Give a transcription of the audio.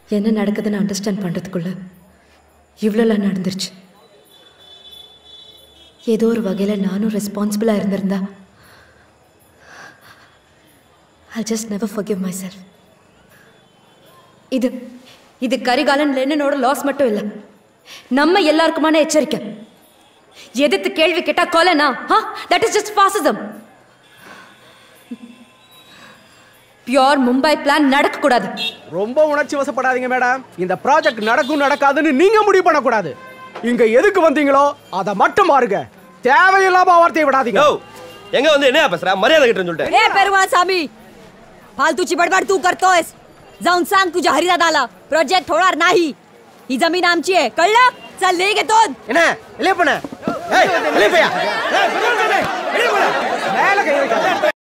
என்ன நடக்குதுன்னு அண்டர்ஸ்டாண்ட் பண்ணுறதுக்குள்ள இவ்வளோலாம் நடந்துருச்சு ஏதோ ஒரு வகையில் நானும் ரெஸ்பான்சிபிளாக இருந்திருந்தா I just never forgive myself இது இது கரிகாலன் லென்னனோட லாஸ் மட்டும் இல்லை நம்ம எல்லாருக்குமான எச்சரிக்கை எதிர்த்து கேள்வி கேட்டா கொலைனா that is just fascism pure Mumbai plan நடக்கக்கூடாது ரொம்ப உணர்ச்சி வசப்படாதீங்க மேடம் இந்த ப்ராஜெக்ட் நடக்கும் நடக்காதுன்னு நீங்க முடிவு பண்ணக்கூடாது இங்க எதுக்கு வந்தீங்களோ அதை மட்டும் பாருங்க தேவையில்லாம வார்த்தையை விடாதீங்க யோ எங்க வந்து என்ன பேசுற மரியாதை கிட்டன்னு சொல்லிட்டு ए पेरवा सामी फालतूची बडबड तू करतोयस जाऊन सांग तुझ्या हरिदादाला प्रोजेक्ट होणार नाही ही जमीन आमची आहे कळलं चल ले घेतो என்ன வெளியே போன ஏய் வெளியே போயா மேல கை வைக்காத